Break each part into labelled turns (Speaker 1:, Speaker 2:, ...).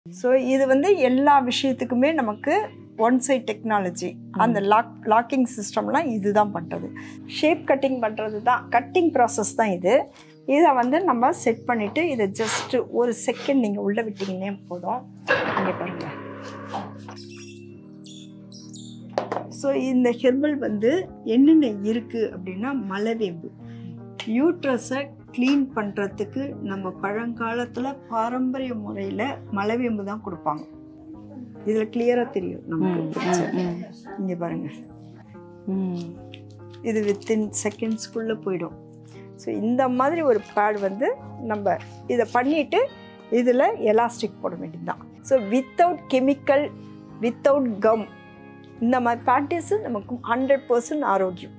Speaker 1: So இது வந்து எல்லா விஷயத்துக்குமே நமக்கு ஒன் சைட் டெக்னாலஜி அந்த லாக் லாக்கிங் சிஸ்டம்லாம் இதுதான் பண்ணுறது ஷேப் கட்டிங் பண்ணுறது தான் கட்டிங் ப்ராசஸ் தான் இது இதை வந்து நம்ம செட் பண்ணிவிட்டு இதை ஜஸ்ட்டு ஒரு செகண்ட் நீங்கள் உள்ளே விட்டிங்கன்னே போதும் இங்கே பாருங்கள் ஸோ இந்த ஹெர்பல் வந்து என்னென்ன இருக்குது அப்படின்னா மலவேம்பு யூட்ரஸை க்ளீன் பண்ணுறதுக்கு நம்ம பழங்காலத்தில் பாரம்பரிய முறையில் மலவேம்பு தான் கொடுப்பாங்க இதில் கிளியராக தெரியும் நமக்கு picture. இங்கே பாருங்க இது வித்தின் செகண்ட்ஸ்க்குள்ளே போயிடும் ஸோ இந்த மாதிரி ஒரு பேட் வந்து நம்ம இதை பண்ணிவிட்டு இதில் எலாஸ்டிக் போட வேண்டியது தான் so without chemical without gum இந்த மாதிரி ப்ராக்டிஸு நமக்கு ஹண்ட்ரட் பர்சன்ட் ஆரோக்கியம்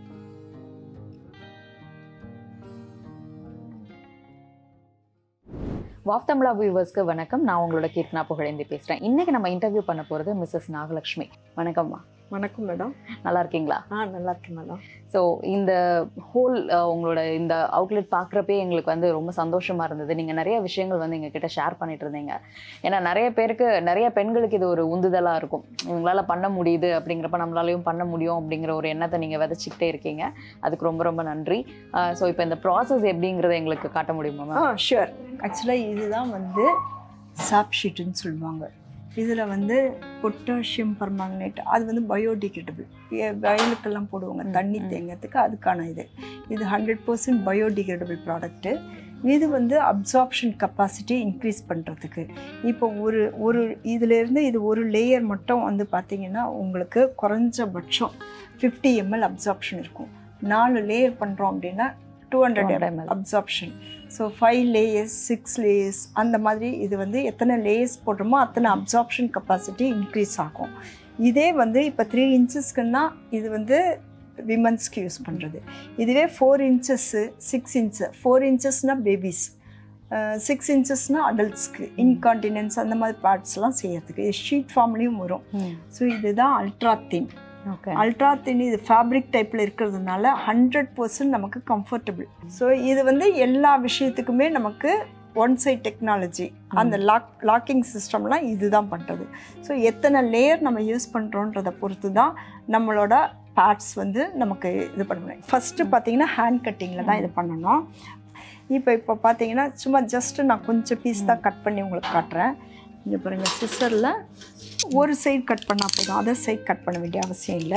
Speaker 2: வாப் தமிழா வியூவர்ஸ்க்கு வணக்கம் நான் உங்களோட கீர்த்தனா புகழேந்தி பேசுகிறேன் இன்னைக்கு நம்ம இன்டர்வியூ பண்ண போகிறது மிஸ்ஸஸ் நாகலட்சுமி வணக்கம்மா
Speaker 1: வணக்கம் மேடம்
Speaker 2: நல்லா இருக்கீங்களா
Speaker 1: ஆ நல்லா இருக்கேன் மேடம்
Speaker 2: ஸோ இந்த ஹோல் உங்களோட இந்த அவுட்லெட் பார்க்குறப்பே எங்களுக்கு வந்து ரொம்ப சந்தோஷமாக இருந்தது நீங்கள் நிறைய விஷயங்கள் வந்து எங்ககிட்ட ஷேர் பண்ணிட்டு இருந்தீங்க ஏன்னா நிறைய பேருக்கு நிறைய பெண்களுக்கு இது ஒரு உந்துதலாக இருக்கும் இவங்களால பண்ண முடியுது அப்படிங்கிறப்ப நம்மளாலையும் பண்ண முடியும் அப்படிங்கிற ஒரு எண்ணத்தை நீங்கள் விதைச்சிக்கிட்டே இருக்கீங்க அதுக்கு ரொம்ப ரொம்ப நன்றி ஸோ இப்போ இந்த ப்ராசஸ் எப்படிங்கிறத எங்களுக்கு காட்ட முடியுமா
Speaker 1: ஆ
Speaker 2: மேம்
Speaker 1: ஷுர் ஆக்சுவலாக இதுதான் வந்து சாப் ஷீட்டுன்னு சொல்லுவாங்க இதில் வந்து பொட்டாசியம் பர்மாங்கனேட் அது வந்து பயோடிகிரேடபிள் வயலுக்கெல்லாம் போடுவாங்க
Speaker 2: ம்,
Speaker 1: தண்ணி
Speaker 2: ம்.
Speaker 1: தேங்கிறதுக்கு அதுக்கான இது இது ஹண்ட்ரட் பர்சன்ட் பயோடிகிரேடபிள் ப்ராடக்ட்டு இது வந்து அப்சார்ப்ஷன் கெப்பாசிட்டி இன்க்ரீஸ் பண்ணுறதுக்கு இப்போ ஒரு ஒரு இதிலேருந்து இது ஒரு லேயர் மட்டும் வந்து பார்த்தீங்கன்னா உங்களுக்கு குறைஞ்சபட்சம் ஃபிஃப்டி எம்எல் அப்சார்ப்ஷன் இருக்கும் நாலு லேயர் பண்ணுறோம் அப்படின்னா two hundred
Speaker 2: 200
Speaker 1: ML
Speaker 2: ml.
Speaker 1: Absorption so five layers six layers அந்த மாதிரி இது வந்து எத்தனை லேயர்ஸ் போடுறோமோ அத்தனை அப்சார்ப்ஷன் கெப்பாசிட்டி இன்க்ரீஸ் ஆகும் இதே வந்து இப்போ த்ரீ இன்ச்சஸ்க்குன்னா இது வந்து விமன்ஸ்க்கு யூஸ் பண்ணுறது இதுவே four inches six inch four இன்ச்சஸ்னால் பேபிஸ் சிக்ஸ் இன்ச்சஸ்னால் அடல்ட்ஸ்க்கு இன்கான்டினன்ஸ் அந்த மாதிரி பார்ட்ஸ்லாம் செய்யறதுக்கு ஷீட் ஃபார்ம்லேயும் வரும் ஸோ இதுதான் ultra thin
Speaker 2: okay
Speaker 1: ultra thin இது ஃபேப்ரிக் டைப்பில் இருக்கிறதுனால ஹண்ட்ரட் பர்சன்ட் நமக்கு கம்ஃபர்டபுள் ஸோ இது வந்து எல்லா விஷயத்துக்குமே நமக்கு ஒன் சைட் டெக்னாலஜி அந்த லாக் லாக்கிங் சிஸ்டம்லாம் இதுதான் பண்ணுறது ஸோ எத்தனை லேயர் நம்ம யூஸ் பண்ணுறோன்றதை பொறுத்து தான் நம்மளோட பேட்ஸ் வந்து நமக்கு இது பண்ண முடியும் ஃபஸ்ட்டு பார்த்தீங்கன்னா ஹேண்ட் கட்டிங்கில் தான் இது பண்ணணும் இப்போ இப்போ பார்த்தீங்கன்னா சும்மா ஜஸ்ட்டு நான் கொஞ்சம் பீஸ் தான் கட் பண்ணி உங்களுக்கு காட்டுறேன் இங்கே பாருங்கள் சிசரில் ஒரு சைடு கட் பண்ணால் போதும் அதர் சைடு கட் பண்ண வேண்டிய அவசியம் இல்லை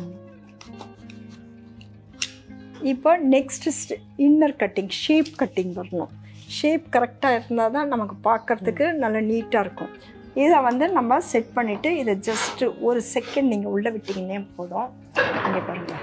Speaker 1: இப்போ next inner cutting shape cutting வரணும் ஷேப் கரெக்டாக இருந்தால் தான் நமக்கு பார்க்கறதுக்கு நல்ல நீட்டாக இருக்கும் இதை வந்து நம்ம செட் பண்ணிவிட்டு இதை ஜஸ்ட்டு ஒரு செகண்ட் நீங்கள் உள்ளே விட்டிங்கன்னே போதும் இங்கே பாருங்கள்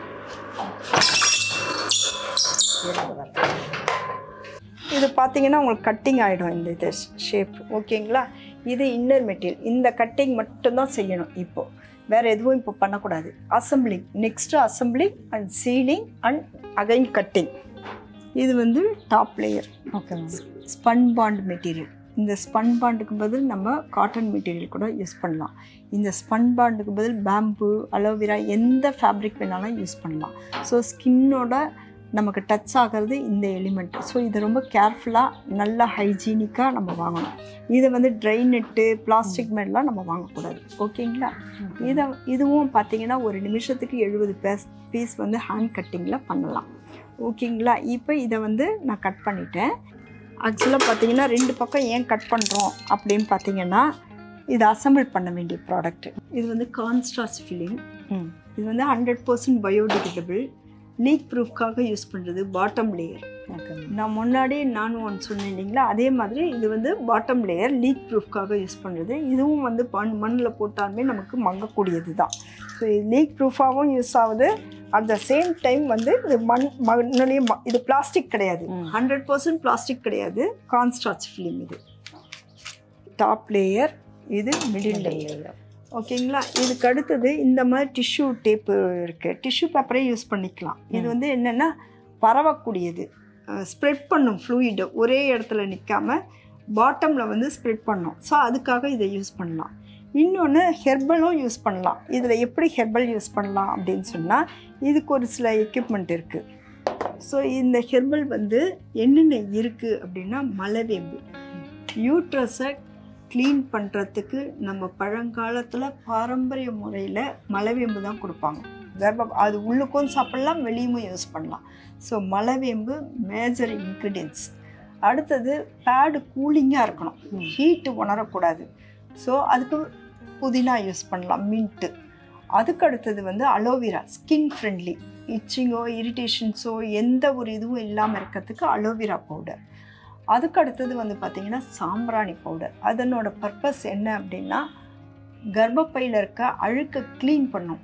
Speaker 1: இது பார்த்தீங்கன்னா உங்களுக்கு கட்டிங் ஆகிடும் இந்த இது ஷேப் ஓகேங்களா இது இன்னர் மெட்டீரியல் இந்த கட்டிங் மட்டும்தான் செய்யணும் இப்போது வேறு எதுவும் இப்போ பண்ணக்கூடாது assembling next assembling and sealing and again cutting இது வந்து top layer
Speaker 2: okay ma'am
Speaker 1: spun bond material இந்த ஸ்பன் பாண்டுக்கு பதில் நம்ம காட்டன் மெட்டீரியல் கூட யூஸ் பண்ணலாம் இந்த ஸ்பன் பாண்டுக்கு பதில் பேம்பு அலோவேரா எந்த ஃபேப்ரிக் வேணாலும் யூஸ் பண்ணலாம் ஸோ ஸ்கின்னோட நமக்கு டச் ஆகிறது இந்த எலிமெண்ட் ஸோ இதை ரொம்ப கேர்ஃபுல்லாக நல்லா ஹைஜீனிக்காக நம்ம வாங்கணும் இதை வந்து ட்ரை நெட்டு பிளாஸ்டிக் மேலாம் நம்ம வாங்கக்கூடாது ஓகேங்களா இதை இதுவும் பார்த்தீங்கன்னா ஒரு நிமிஷத்துக்கு எழுபது பேஸ் பீஸ் வந்து ஹேண்ட் கட்டிங்கில் பண்ணலாம் ஓகேங்களா இப்போ இதை வந்து நான் கட் பண்ணிட்டேன் ஆக்சுவலாக பார்த்தீங்கன்னா ரெண்டு பக்கம் ஏன் கட் பண்ணுறோம் அப்படின்னு பார்த்தீங்கன்னா இது அசம்பிள் பண்ண வேண்டிய ப்ராடக்ட் இது வந்து கான்ஸ்டாஸ் ஃபில்லிங்
Speaker 2: ம்
Speaker 1: இது வந்து ஹண்ட்ரட் பர்சன்ட் பயோடிகிரேடபிள் லீக் ப்ரூஃப்காக யூஸ் பண்ணுறது பாட்டம் லேயர்
Speaker 2: ஓகே
Speaker 1: நான் முன்னாடி நானும் ஒன்று சொன்னேன் இல்லைங்களா அதே மாதிரி இது வந்து பாட்டம் லேயர் லீக் ப்ரூஃப்காக யூஸ் பண்ணுறது இதுவும் வந்து மண் மண்ணில் போட்டாலுமே நமக்கு மங்கக்கூடியது தான் ஸோ இது லீக் ப்ரூஃபாகவும் யூஸ் ஆகுது அட் த சேம் டைம் வந்து இது மண் மண்ணுலேயும் ம- இது பிளாஸ்டிக் கிடையாது
Speaker 2: ம்.
Speaker 1: ஹண்ட்ரட் பர்சன்ட் பிளாஸ்டிக் கிடையாது கான்ஸ்டாச் ஃபிலிம் இது டாப் லேயர் இது மிடில் லேயர் ஓகேங்களா இதுக்கு அடுத்தது இந்த மாதிரி டிஷ்யூ டேப்பு இருக்குது டிஷ்யூ பேப்பரே யூஸ் பண்ணிக்கலாம் இது
Speaker 2: ம்.
Speaker 1: வந்து என்னென்னா பரவக்கூடியது ஸ்ப்ரெட் பண்ணும் ஃப்ளூயிடு ஒரே இடத்துல நிற்காம பாட்டமில் வந்து ஸ்ப்ரெட் பண்ணும் ஸோ அதுக்காக இதை யூஸ் பண்ணலாம் இன்னொன்று ஹெர்பலும் யூஸ் பண்ணலாம் இதில் எப்படி ஹெர்பல் யூஸ் பண்ணலாம் அப்படின்னு சொன்னால் இதுக்கு ஒரு சில எக்யூப்மெண்ட் இருக்குது ஸோ இந்த ஹெர்பல் வந்து என்னென்ன இருக்குது அப்படின்னா மலவேம்பு யூட்ரஸை க்ளீன் பண்ணுறதுக்கு நம்ம பழங்காலத்தில் பாரம்பரிய முறையில் மலைவேம்பு தான் கொடுப்பாங்க கர்ப்ப அது உள்ளுக்கும் சாப்பிட்லாம் வெளியும் யூஸ் பண்ணலாம் ஸோ மலைவேம்பு மேஜர் இன்க்ரீடியன்ஸ் அடுத்தது பேடு கூலிங்காக இருக்கணும்
Speaker 2: ம்.
Speaker 1: ஹீட்டு உணரக்கூடாது ஸோ அதுக்கு புதினா யூஸ் பண்ணலாம் மின்ட்டு அதுக்கு அடுத்தது வந்து அலோவேரா ஸ்கின் ஃப்ரெண்ட்லி இச்சிங்கோ இரிட்டேஷன்ஸோ எந்த ஒரு இதுவும் இல்லாமல் இருக்கிறதுக்கு அலோவேரா பவுடர் அதுக்கு அடுத்தது வந்து பார்த்திங்கன்னா சாம்பிராணி பவுடர் அதனோட பர்பஸ் என்ன அப்படின்னா கர்ப்பப்பையில் இருக்க அழுக்கை க்ளீன் பண்ணும்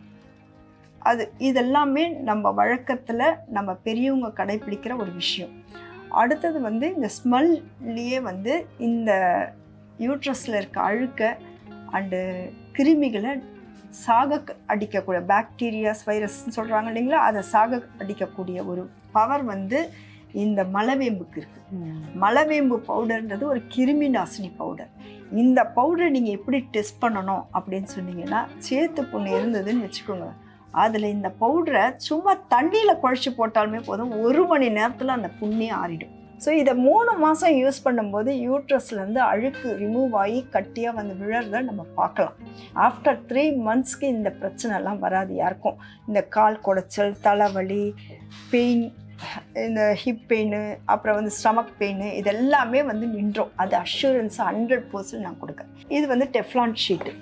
Speaker 1: அது இதெல்லாமே நம்ம வழக்கத்தில் நம்ம பெரியவங்க கடைப்பிடிக்கிற ஒரு விஷயம் அடுத்தது வந்து இந்த ஸ்மெல்லையே வந்து இந்த யூட்ரஸில் இருக்க அழுக்கை அண்டு கிருமிகளை சாக அடிக்கக்கூடிய பாக்டீரியாஸ் வைரஸ்ன்னு சொல்கிறாங்க இல்லைங்களா அதை சாக அடிக்கக்கூடிய ஒரு பவர் வந்து இந்த மலவேம்புக்கு இருக்குது மலவேம்பு பவுடர்ன்றது ஒரு கிருமி நாசினி பவுடர் இந்த பவுடரை நீங்கள் எப்படி டெஸ்ட் பண்ணணும் அப்படின்னு சொன்னீங்கன்னா சேத்து புண்ணு இருந்ததுன்னு வச்சுக்கோங்க அதில் இந்த பவுடரை சும்மா தண்ணியில் குழச்சி போட்டாலுமே போதும் ஒரு மணி நேரத்தில் அந்த புண்ணே ஆறிடும் ஸோ இதை மூணு மாதம் யூஸ் பண்ணும்போது யூட்ரஸ்லேருந்து அழுக்கு ரிமூவ் ஆகி கட்டியாக வந்து விழறத நம்ம பார்க்கலாம் ஆஃப்டர் த்ரீ மந்த்ஸ்க்கு இந்த பிரச்சனைலாம் வராது யாருக்கும் இந்த கால் குடைச்சல் தலைவலி பெயின் இந்த ஹிப் பெயின் அப்புறம் வந்து ஸ்டமக் பெயின் இதெல்லாமே வந்து நின்றோம் அது அஷூரன்ஸ் ஹண்ட்ரட் பர்சன்ட் நான் கொடுக்குறேன் இது வந்து டெஃப்லான் ஷீட்டு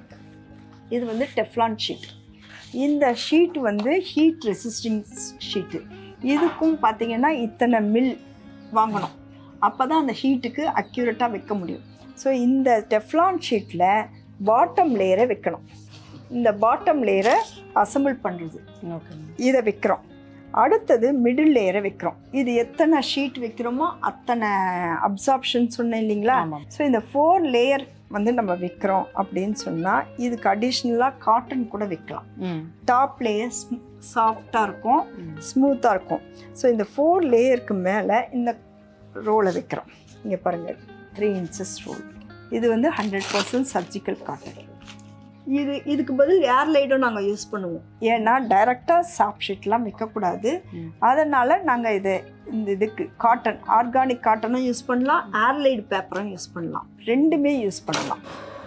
Speaker 1: இது வந்து டெஃப்லான் ஷீட் இந்த ஷீட் வந்து ஹீட் ரெசிஸ்டிங் ஷீட்டு இதுக்கும் பார்த்தீங்கன்னா இத்தனை மில் வாங்கணும் அப்போ தான் அந்த ஹீட்டுக்கு அக்யூரேட்டாக வைக்க முடியும் ஸோ இந்த டெஃப்லான் ஷீட்டில் பாட்டம் லேயரை வைக்கணும் இந்த பாட்டம் லேயரை அசம்பிள் பண்ணுறது
Speaker 2: ஓகே
Speaker 1: இதை வைக்கிறோம் அடுத்தது மிடில் லேயரை வைக்கிறோம் இது எத்தனை ஷீட் வைக்கிறோமோ அத்தனை அப்சார்ப்ஷன் சொன்னேன் இல்லைங்களா
Speaker 2: ஆமாம்
Speaker 1: ஸோ இந்த ஃபோர் லேயர் வந்து நம்ம வைக்கிறோம் அப்படின்னு சொன்னால் இதுக்கு அடிஷ்னலாக காட்டன் கூட வைக்கலாம்
Speaker 2: ம்
Speaker 1: டாப் லேயர் சாஃப்டாக இருக்கும்
Speaker 2: ம்.
Speaker 1: ஸ்மூத்தாக இருக்கும் ஸோ இந்த ஃபோர் லேயருக்கு மேலே இந்த ரோலை வைக்கிறோம் இங்கே பாருங்கள் த்ரீ இன்ச்சஸ் ரோல் இது வந்து ஹண்ட்ரட் பர்சன்ட் சர்ஜிக்கல் காட்டன் இது இதுக்கு பதில் ஏர்லைடும் நாங்கள் யூஸ் பண்ணுவோம் ஏன்னா டைரெக்டாக சாப் ஷீட்லாம் வைக்கக்கூடாது
Speaker 2: ம்.
Speaker 1: அதனால் நாங்கள் இது இந்த இதுக்கு காட்டன் ஆர்கானிக் காட்டனும் யூஸ் பண்ணலாம் ஏர்லைடு பேப்பரும் யூஸ் பண்ணலாம் ரெண்டுமே யூஸ் பண்ணலாம்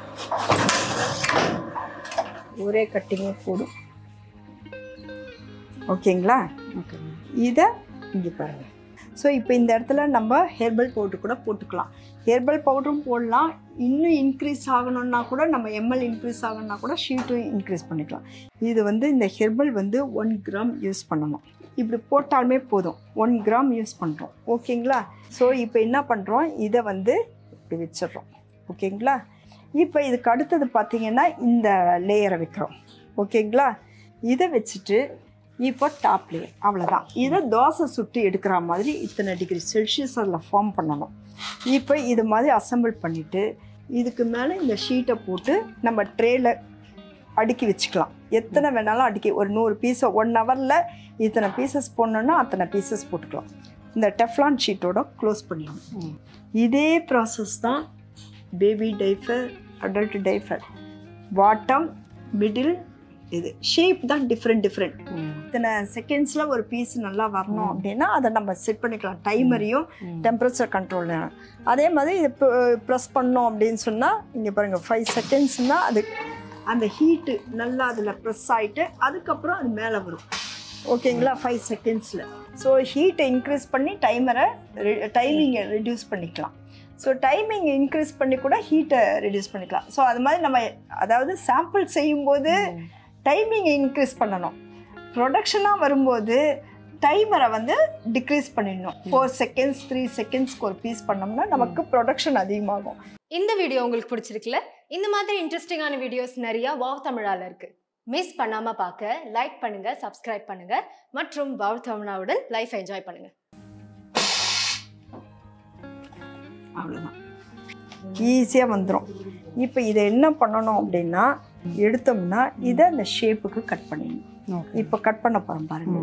Speaker 1: ஒரே கட்டிங்கே போடும் ஓகேங்களா
Speaker 2: ஓகே
Speaker 1: இதை இங்கே பாருங்கள் ஸோ இப்போ இந்த இடத்துல நம்ம ஹெர்பல் பவுடர் கூட போட்டுக்கலாம் ஹெர்பல் பவுடரும் போடலாம் இன்னும் இன்க்ரீஸ் ஆகணும்னா கூட நம்ம எம்எல் இன்க்ரீஸ் ஆகணும்னா கூட ஷீட்டும் இன்க்ரீஸ் பண்ணிக்கலாம் இது வந்து இந்த ஹெர்பல் வந்து ஒன் கிராம் யூஸ் பண்ணணும் இப்படி போட்டாலுமே போதும் ஒன் கிராம் யூஸ் பண்ணுறோம் ஓகேங்களா ஸோ இப்போ என்ன பண்ணுறோம் இதை வந்து இப்படி வச்சிடுறோம் ஓகேங்களா இப்போ இதுக்கு அடுத்தது பார்த்தீங்கன்னா இந்த லேயரை வைக்கிறோம் ஓகேங்களா இதை வச்சுட்டு இப்போ டாப் லேயர் அவ்வளோதான் இதை தோசை சுட்டு எடுக்கிற மாதிரி இத்தனை டிகிரி செல்சியஸ் அதில் ஃபார்ம் பண்ணணும் இப்போ இது மாதிரி அசெம்பிள் பண்ணிவிட்டு இதுக்கு மேலே இந்த ஷீட்டை போட்டு நம்ம ட்ரேயில் அடுக்கி வச்சுக்கலாம் எத்தனை வேணாலும் அடுக்கி ஒரு நூறு பீஸை ஒன் ஹவரில் இத்தனை பீசஸ் போடணுன்னா அத்தனை பீசஸ் போட்டுக்கலாம் இந்த டெஃப்லான் ஷீட்டோட க்ளோஸ் பண்ணிடணும்
Speaker 2: ம்.
Speaker 1: இதே ப்ராசஸ் தான் baby diaper adult diaper bottom middle இது ஷேப் தான் டிஃப்ரெண்ட் டிஃப்ரெண்ட்
Speaker 2: ம்
Speaker 1: இத்தனை செகண்ட்ஸில் ஒரு பீஸ் நல்லா வரணும் அப்படின்னா அதை நம்ம செட் பண்ணிக்கலாம் டைமரையும்
Speaker 2: ம்.
Speaker 1: டெம்பரேச்சர் கண்ட்ரோல் அதே மாதிரி இது ப்ரெஸ் பண்ணோம் அப்படின்னு சொன்னால் இங்கே பாருங்கள் ஃபைவ் செகண்ட்ஸ்னால் அது அந்த ஹீட்டு நல்லா அதில் ப்ரெஸ் ஆகிட்டு அதுக்கப்புறம் அது மேலே வரும் ஓகேங்களா ஃபைவ் செகண்ட்ஸில் ஸோ ஹீட்டை இன்க்ரீஸ் பண்ணி டைமரை டைமிங்கை ரெடியூஸ் பண்ணிக்கலாம் ஸோ டைமிங் இன்க்ரீஸ் பண்ணி கூட ஹீட்டை ரெடியூஸ் பண்ணிக்கலாம் ஸோ அது மாதிரி நம்ம அதாவது சாம்பிள் செய்யும்போது டைமிங்கை இன்க்ரீஸ் பண்ணணும் ப்ரொடக்ஷனாக வரும்போது டைமரை வந்து டிக்ரீஸ் பண்ணிடணும் ஃபோர் செகண்ட்ஸ் த்ரீ செகண்ட்ஸ்க்கு ஒரு பீஸ் பண்ணோம்னா நமக்கு ப்ரொடக்ஷன் அதிகமாகும்
Speaker 3: இந்த வீடியோ உங்களுக்கு பிடிச்சிருக்குல்ல இந்த மாதிரி இன்ட்ரெஸ்டிங்கான வீடியோஸ் நிறைய வாவ் தமிழால இருக்கு மிஸ் பண்ணாம பார்க்க லைக் பண்ணுங்க சப்ஸ்கிரைப் பண்ணுங்க மற்றும் வாவ் தமிழாவுடன் லைஃப் என்ஜாய் பண்ணுங்க
Speaker 1: அவ்வளோதான் ஈஸியாக வந்துடும் இப்போ இதை என்ன பண்ணணும் அப்படின்னா எடுத்தோம்னா இதை அந்த ஷேப்புக்கு கட் பண்ணிடணும்
Speaker 2: ஓகே
Speaker 1: இப்போ கட் பண்ண போகிறோம் பாருங்க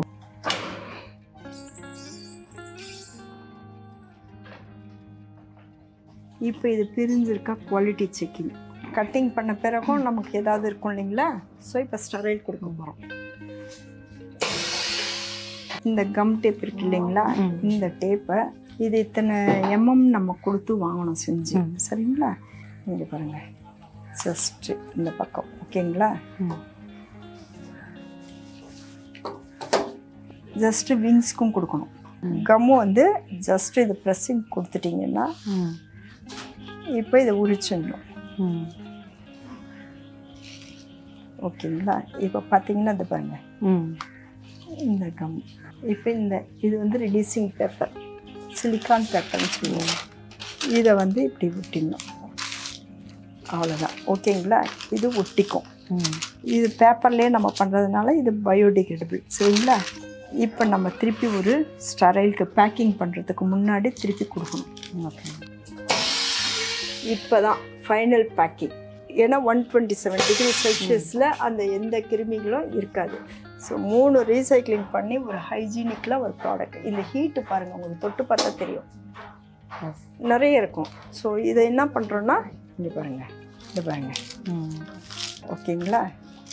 Speaker 1: இப்போ இது பிரிஞ்சிருக்கா குவாலிட்டி செக்கிங் கட்டிங் பண்ண பிறகும் நமக்கு ஏதாவது இருக்கும் இல்லைங்களா ஸோ இப்போ ஸ்டரைல் கொடுக்க போகிறோம் இந்த கம் டேப் இருக்கு இல்லைங்களா
Speaker 2: ம்.
Speaker 1: இந்த டேப்பை இது இத்தனை எம்எம் நம்ம கொடுத்து வாங்கணும் செஞ்சு
Speaker 2: ம்.
Speaker 1: சரிங்களா இங்கே பாருங்கள் ஜஸ்ட்டு இந்த பக்கம் ஓகேங்களா
Speaker 2: ம்.
Speaker 1: ஜஸ்ட்டு விங்ஸ்க்கும் கொடுக்கணும் கம்மு வந்து ஜஸ்ட் இது ப்ரெஸ்ஸிங் கொடுத்துட்டிங்கன்னா
Speaker 2: ம்
Speaker 1: இப்போ இதை உரிச்சிடணும்
Speaker 2: ம்
Speaker 1: ஓகேங்களா இப்போ பார்த்தீங்கன்னா இது பாருங்கள்
Speaker 2: ம்
Speaker 1: இந்த கம் இப்போ இந்த இது வந்து ரிலீசிங் பேப்பர் சிலிக்கான் பேப்பர்னு சொல்லுவோம் இதை வந்து இப்படி ஒட்டிடணும் அவ்வளோதான் ஓகேங்களா இது ஒட்டிக்கும்
Speaker 2: ம்
Speaker 1: இது பேப்பர்லேயே நம்ம பண்ணுறதுனால இது பயோடிகிரேடபிள் சரிங்களா இப்போ நம்ம திருப்பி ஒரு ஸ்டரைலுக்கு பேக்கிங் பண்ணுறதுக்கு முன்னாடி திருப்பி கொடுக்கணும்
Speaker 2: ஓகே
Speaker 1: இப்போ தான் ஃபைனல் பேக்கிங் ஏன்னா ஒன் டுவெண்ட்டி செவன் டிகிரி செல்சியஸில் அந்த எந்த கிருமிகளும் இருக்காது ஸோ மூணு ரீசைக்ளிங் பண்ணி ஒரு ஹைஜீனிக்கில் ஒரு ப்ராடக்ட் இந்த ஹீட்டு பாருங்கள் உங்களுக்கு தொட்டு பார்த்தா தெரியும்
Speaker 2: எஸ்
Speaker 1: நிறைய இருக்கும் ஸோ இதை என்ன பண்ணுறோன்னா இங்கே பாருங்கள் இது பாருங்கள்
Speaker 2: ம்
Speaker 1: ஓகேங்களா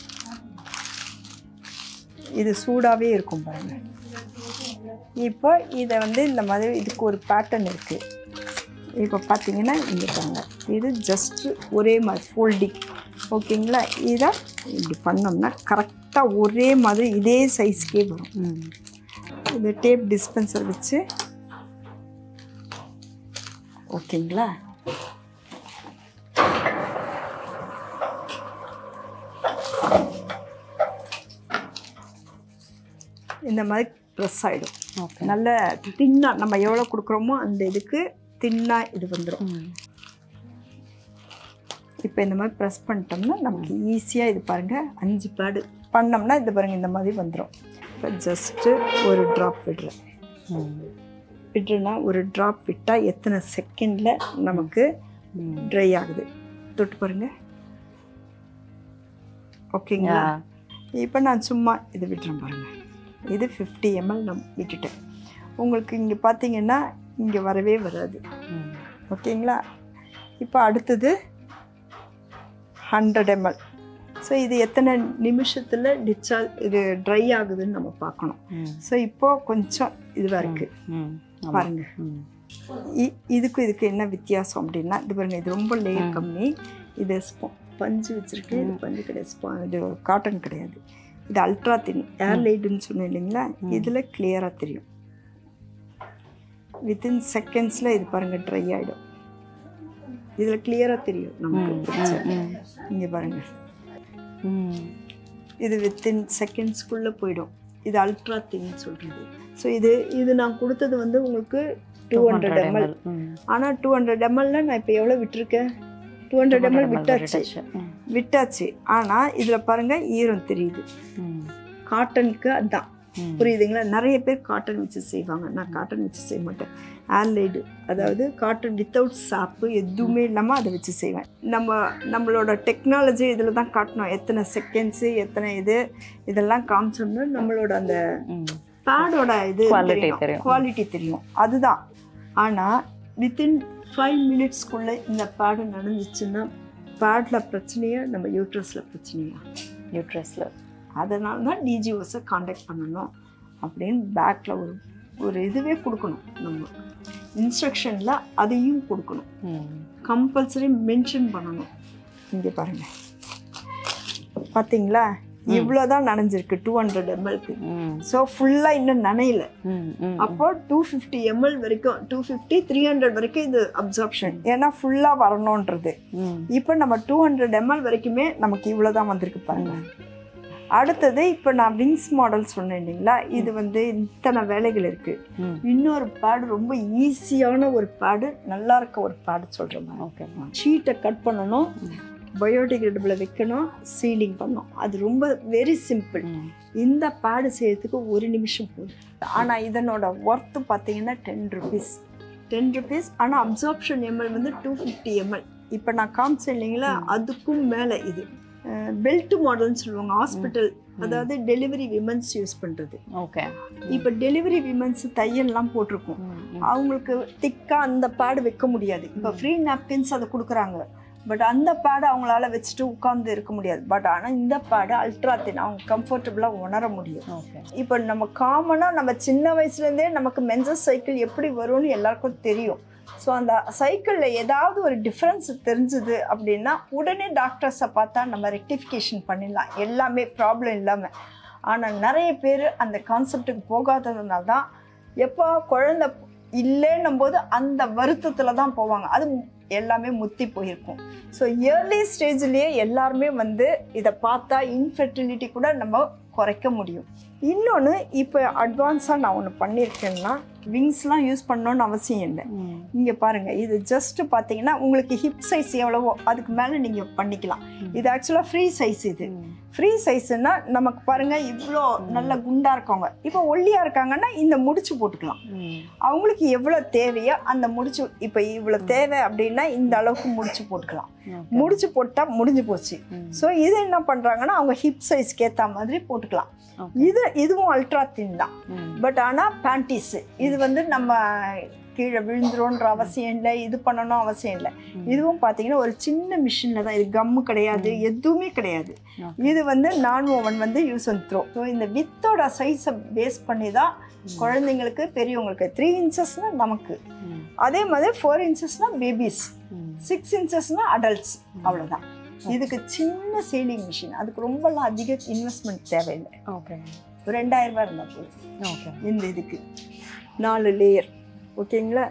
Speaker 1: இது சூடாகவே இருக்கும் பாருங்க இப்போ இதை வந்து இந்த மாதிரி இதுக்கு ஒரு பேட்டர்ன் இருக்குது இப்போ பார்த்தீங்கன்னா இங்கே பாருங்க இது ஜஸ்ட்டு ஒரே மாதிரி ஃபோல்டிங் ஓகேங்களா இதை இப்படி பண்ணோம்னா கரெக்டாக ஒரே மாதிரி இதே சைஸ்க்கே வரும்
Speaker 2: ம்
Speaker 1: இது டேப் டிஸ்பென்சர் வச்சு ஓகேங்களா இந்த மாதிரி ப்ரெஸ் ஆகிடும்
Speaker 2: ஓகே
Speaker 1: நல்ல தின்னாக நம்ம எவ்வளோ கொடுக்குறோமோ அந்த இதுக்கு தின்னாக இது வந்துடும்
Speaker 2: ம்
Speaker 1: இப்போ இந்த மாதிரி ப்ரெஸ் பண்ணிட்டோம்னா நமக்கு ஈஸியாக இது பாருங்கள் அஞ்சு பேடு பண்ணோம்னா இது பாருங்கள் இந்த மாதிரி வந்துடும் இப்போ ஜஸ்ட்டு ஒரு ட்ராப் விடுறேன்
Speaker 2: ம்
Speaker 1: விட்டுனா ஒரு ட்ராப் விட்டால் எத்தனை செகண்டில் நமக்கு
Speaker 2: ம்
Speaker 1: ட்ரை ஆகுது தொட்டு பாருங்க ஓகேங்களா இப்போ நான் சும்மா இது விட்டுறேன் பாருங்க இது ஃபிஃப்டி எம்எல் நான் விட்டுட்டேன் உங்களுக்கு இங்கே பார்த்தீங்கன்னா இங்கே வரவே வராது
Speaker 2: ம்
Speaker 1: ஓகேங்களா இப்போ அடுத்தது ஹண்ட்ரட் எம்எல் ஸோ இது எத்தனை நிமிஷத்தில் டிச்சார்ஜ் இது ட்ரை ஆகுதுன்னு நம்ம பார்க்கணும்
Speaker 2: ம்
Speaker 1: ஸோ இப்போது கொஞ்சம் இதுவாக இருக்குது
Speaker 2: ம் ஆமா.
Speaker 1: பாருங்க
Speaker 2: ம்
Speaker 1: இ- இதுக்கும் இதுக்கு என்ன வித்தியாசம் அப்படின்னா இது பாருங்க இது ரொம்ப லேயர் கம்மி இது ஸ்பா பஞ்சு வச்சிருக்கு இது பஞ்சு கிடையாது ஸ்பா இது காட்டன் கிடையாது இது அல்ட்ரா தின் ஏர் லைட்டுன்னு சொன்னேன் இல்லைங்களா இதில் கிளியராக தெரியும் வித்தின் செகண்ட்ஸில் இது பாருங்க ட்ரை ஆகிடும் இதில் கிளியராக தெரியும் நமக்கு picture.
Speaker 2: ம்
Speaker 1: இங்கே பாருங்க
Speaker 2: ம்
Speaker 1: இது வித்தின் செகண்ட்ஸ்க்குள்ளே போயிடும் இது அல்ட்ரா தின்னு சொல்கிறது ஸோ இது இது நான் கொடுத்தது வந்து உங்களுக்கு டூ ஹண்ட்ரட் எம்எல்
Speaker 2: ம்
Speaker 1: ஆனால் டூ ஹண்ட்ரட் எம்எல்ல நான் இப்போ எவ்வளோ விட்டுருக்கேன் டூ ஹண்ட்ரட் எம்எல் விட்டாச்சு
Speaker 2: ம்
Speaker 1: விட்டாச்சு ஆனால் இதில் பாருங்கள் ஈரம் தெரியுது
Speaker 2: ம்
Speaker 1: காட்டனுக்கு அதான்
Speaker 2: ம்
Speaker 1: புரியுதுங்களா நிறைய பேர் காட்டன் வச்சு செய்வாங்க நான் காட்டன் வச்சு செய்ய மாட்டேன் ஏர்லைடு அதாவது காட்டன் வித்தவுட் சாப்பு எதுவுமே இல்லாமல் அதை வச்சு செய்வேன் நம்ம நம்மளோட டெக்னாலஜி இதில் தான் காட்டணும் எத்தனை செகண்ட்ஸு எத்தனை இது இதெல்லாம் காமிச்சோம்னா நம்மளோட அந்த
Speaker 2: ம்
Speaker 1: பேடோட இது
Speaker 2: Quality தெரியும்.
Speaker 1: குவாலிட்டி தெரியும் அதுதான் ஆனால் வித்தின் ஃபைவ் மினிட்ஸ்க்குள்ளே இந்த பேடு நடந்துச்சுன்னா பேடில் பிரச்சனையா நம்ம யூட்ரஸில் பிரச்சனையா
Speaker 2: யூட்ரஸ்ல
Speaker 1: அதனால தான் டிஜிஓஸை காண்டாக்ட் பண்ணணும் அப்படின்னு பேக்கில் ஒரு ஒரு இதுவே கொடுக்கணும் நம்ம இன்ஸ்ட்ரக்ஷனில் அதையும் கொடுக்கணும்
Speaker 2: ம்
Speaker 1: கம்பல்சரி மென்ஷன் பண்ணணும் இங்கே பாருங்கள் பார்த்தீங்களா இவ்வளோ தான் நனைஞ்சிருக்கு டூ ஹண்ட்ரட் எம்எல்க்கு
Speaker 2: ம்
Speaker 1: ஸோ ஃபுல்லாக இன்னும் நனையல
Speaker 2: ம் ம்
Speaker 1: அப்போ டூ ஃபிஃப்டி எம்எல் வரைக்கும் டூ ஃபிஃப்டி த்ரீ ஹண்ட்ரட் வரைக்கும் இது அப்சார்ப்ஷன் ஏன்னா ஃபுல்லாக வரணுன்றது
Speaker 2: ம்
Speaker 1: இப்போ நம்ம டூ ஹண்ட்ரட் எம்எல் வரைக்குமே நமக்கு இவ்வளோ தான் வந்திருக்கு பாருங்க அடுத்தது இப்போ நான் விங்ஸ் மாடல் சொன்னேன் இல்லைங்களா இது வந்து இத்தனை வேலைகள் இருக்கு
Speaker 2: ம்
Speaker 1: இன்னொரு பேடு ரொம்ப ஈஸியான ஒரு பேடு நல்லா இருக்க ஒரு பேடு சொல்கிறேன்
Speaker 2: ஓகே
Speaker 1: ஷீட்டை கட் பண்ணணும் பயோடிகிரேடபிளை வைக்கணும் சீலிங் பண்ணணும் அது ரொம்ப வெரி சிம்பிள்
Speaker 2: ம்
Speaker 1: இந்த பேடு செய்யறதுக்கு ஒரு நிமிஷம் போதும் ஆனால் இதனோட ஒர்த்து பார்த்தீங்கன்னா டென் ருபீஸ் டென் ருபீஸ் ஆனால் அப்சார்ப்ஷன் எம்எல் வந்து டூ ஃபிஃப்டி எம்எல் இப்போ நான் காமிச்சேன் இல்லைங்களா அதுக்கும் மேலே இது பெல்ட் மாடல்னு சொல்லுவாங்க ஹாஸ்பிட்டல் அதாவது டெலிவரி விமன்ஸ் யூஸ் பண்ணுறது
Speaker 2: ஓகே
Speaker 1: இப்போ டெலிவரி விமன்ஸ் தையல்லாம் போட்டிருக்கோம்
Speaker 2: ம் ம்
Speaker 1: அவங்களுக்கு திக்காக அந்த பேடு வைக்க முடியாது இப்போ ஃப்ரீ நாப்கின்ஸ் அதை கொடுக்குறாங்க பட் அந்த பேடை அவங்களால வச்சுட்டு உட்காந்து இருக்க முடியாது பட் ஆனால் இந்த பேடு அல்ட்ரா தின் அவங்க கம்ஃபர்டபுளாக உணர முடியும்
Speaker 2: ஓகே
Speaker 1: இப்போ நம்ம காமனாக நம்ம சின்ன வயசுலேருந்தே நமக்கு மென்சஸ் சைக்கிள் எப்படி வரும்னு எல்லாருக்கும் தெரியும் ஸோ அந்த சைக்கிளில் ஏதாவது ஒரு டிஃப்ரென்ஸ் தெரிஞ்சுது அப்படின்னா உடனே டாக்டர்ஸை பார்த்தா நம்ம ரெக்டிஃபிகேஷன் பண்ணிடலாம் எல்லாமே ப்ராப்ளம் இல்லாமல் ஆனால் நிறைய பேர் அந்த கான்செப்டுக்கு போகாததுனால தான் எப்போ குழந்த இல்லைன்னும் போது அந்த வருத்தத்தில் தான் போவாங்க அது எல்லாமே முத்தி போயிருக்கும் ஸோ இயர்லி ஸ்டேஜ்லேயே எல்லாருமே வந்து இதை பார்த்தா இன்ஃபெர்டிலிட்டி கூட நம்ம குறைக்க முடியும் இன்னொன்று இப்போ அட்வான்ஸாக நான் ஒன்று பண்ணியிருக்கேன்னா விங்ஸ்லாம் யூஸ் பண்ணணும்னு அவசியம் இல்லை இங்கே பாருங்கள் இது ஜஸ்ட் பார்த்தீங்கன்னா உங்களுக்கு ஹிப் சைஸ் எவ்வளவோ அதுக்கு மேலே நீங்கள் பண்ணிக்கலாம் இது ஆக்சுவலாக ஃப்ரீ சைஸ் இது ஃப்ரீ சைஸ்னா நமக்கு பாருங்கள் இவ்வளோ நல்ல குண்டாக இருக்கவங்க இப்போ ஒல்லியாக இருக்காங்கன்னா இந்த முடிச்சு போட்டுக்கலாம் அவங்களுக்கு எவ்வளோ தேவையோ அந்த முடிச்சு இப்போ இவ்வளோ தேவை அப்படின்னா இந்த அளவுக்கு முடிச்சு போட்டுக்கலாம் முடிச்சு போட்டால் முடிஞ்சு போச்சு ஸோ இது என்ன பண்ணுறாங்கன்னா அவங்க ஹிப் சைஸ்க்கு ஏற்ற மாதிரி போட்டுக்கலாம் இது இதுவும் அல்ட்ரா தின் தான் பட் ஆனால் பேண்டீஸு இது வந்து நம்ம கீழே விழுந்துரும்ன்ற அவசியம் இல்லை இது பண்ணணும் அவசியம் இல்லை இதுவும் பார்த்தீங்கன்னா ஒரு சின்ன மிஷினில் தான் இது கம்மு கிடையாது எதுவுமே கிடையாது இது வந்து நான் ஓவன் வந்து யூஸ் அண்ட் த்ரோ ஸோ இந்த வித்தோட சைஸை பேஸ் பண்ணி தான் குழந்தைங்களுக்கு பெரியவங்களுக்கு த்ரீ இன்ச்சஸ்னால் நமக்கு அதே மாதிரி ஃபோர் இன்ச்சஸ்னால் பேபிஸ் சிக்ஸ் இன்ச்சஸ்னால் அடல்ட்ஸ் அவ்வளோதான் இதுக்கு சின்ன சீலிங் மிஷின் அதுக்கு ரொம்பலாம் அதிக இன்வெஸ்ட்மெண்ட் தேவையில்லை
Speaker 2: ஓகே
Speaker 1: ஒரு ரெண்டாயிரம் ரூபாய் இருந்தால் போதும்
Speaker 2: ஓகே
Speaker 1: இந்த இதுக்கு நாலு லேயர் ஓகேங்களா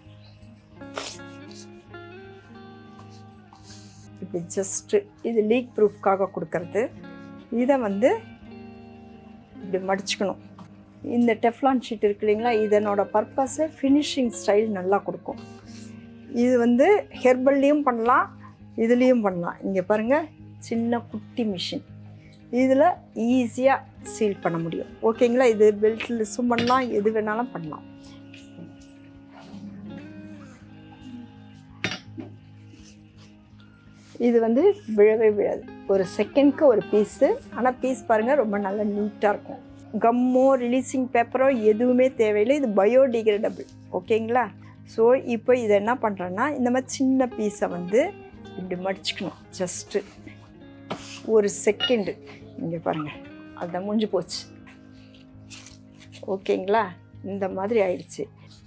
Speaker 1: இப்படி ஜஸ்ட்டு இது லீக் ப்ரூஃப்காக கொடுக்கறது இதை வந்து இப்படி மடிச்சுக்கணும் இந்த டெஃப்லான் ஷீட் இருக்கு இல்லைங்களா இதனோட பர்பஸை ஃபினிஷிங் ஸ்டைல் நல்லா கொடுக்கும் இது வந்து ஹெர்பல்லையும் பண்ணலாம் இதுலேயும் பண்ணலாம் இங்கே பாருங்கள் சின்ன குட்டி மிஷின் இதில் ஈஸியாக சீல் பண்ண முடியும் ஓகேங்களா இது பெல்ட்லெஸ்ஸும் பண்ணலாம் எது வேணாலும் பண்ணலாம் இது வந்து விழவே விழாது ஒரு செகண்ட்க்கு ஒரு பீஸு ஆனால் பீஸ் பாருங்கள் ரொம்ப நல்லா நீட்டாக இருக்கும் கம்மோ ரிலீசிங் பேப்பரோ எதுவுமே தேவையில்லை இது பயோடிகிரேடபிள் ஓகேங்களா ஸோ இப்போ இதை என்ன பண்ணுறேன்னா இந்த மாதிரி சின்ன பீஸை வந்து இப்படி மடிச்சுக்கணும் ஜஸ்ட்டு ஒரு செகண்டு இங்கே பாருங்கள் அதுதான் முடிஞ்சு போச்சு ஓகேங்களா இந்த மாதிரி ஆயிடுச்சு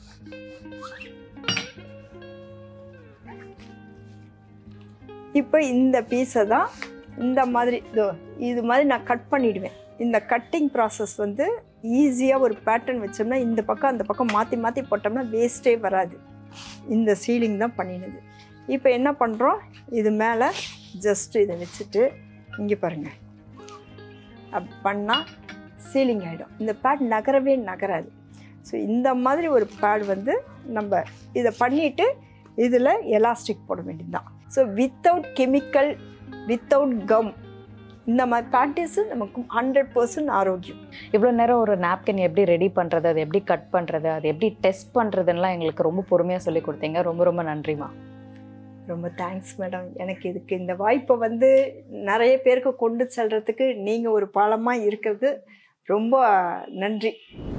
Speaker 1: இப்போ இந்த பீஸை தான் இந்த மாதிரி இதோ இது மாதிரி நான் கட் பண்ணிடுவேன் இந்த கட்டிங் ப்ராசஸ் வந்து ஈஸியாக ஒரு பேட்டர்ன் வச்சோம்னா இந்த பக்கம் அந்த பக்கம் மாற்றி மாற்றி போட்டோம்னா வேஸ்ட்டே வராது இந்த சீலிங் தான் பண்ணினது இப்போ என்ன பண்ணுறோம் இது மேலே ஜஸ்ட் இதை வச்சுட்டு இங்கே பாருங்கள் அப் பண்ணால் சீலிங் ஆகிடும் இந்த பேட் நகரவே நகராது ஸோ இந்த மாதிரி ஒரு பேட் வந்து நம்ம இதை பண்ணிவிட்டு இதில் எலாஸ்டிக் போட வேண்டியதுதான் so without chemical without gum இந்த மாதிரி ப்ராக்டிஸு நமக்கு ஹண்ட்ரட் பர்சன்ட் ஆரோக்கியம்
Speaker 2: இவ்வளோ நேரம் ஒரு நாப்கின் எப்படி ரெடி பண்ணுறது அது எப்படி கட் பண்ணுறது அது எப்படி டெஸ்ட் பண்ணுறதுலாம் எங்களுக்கு ரொம்ப பொறுமையாக சொல்லி கொடுத்தீங்க ரொம்ப ரொம்ப நன்றிமா
Speaker 1: ரொம்ப தேங்க்ஸ் மேடம் எனக்கு இதுக்கு இந்த வாய்ப்பை வந்து நிறைய பேருக்கு கொண்டு செல்றதுக்கு நீங்கள் ஒரு பாலமாக இருக்கிறது ரொம்ப நன்றி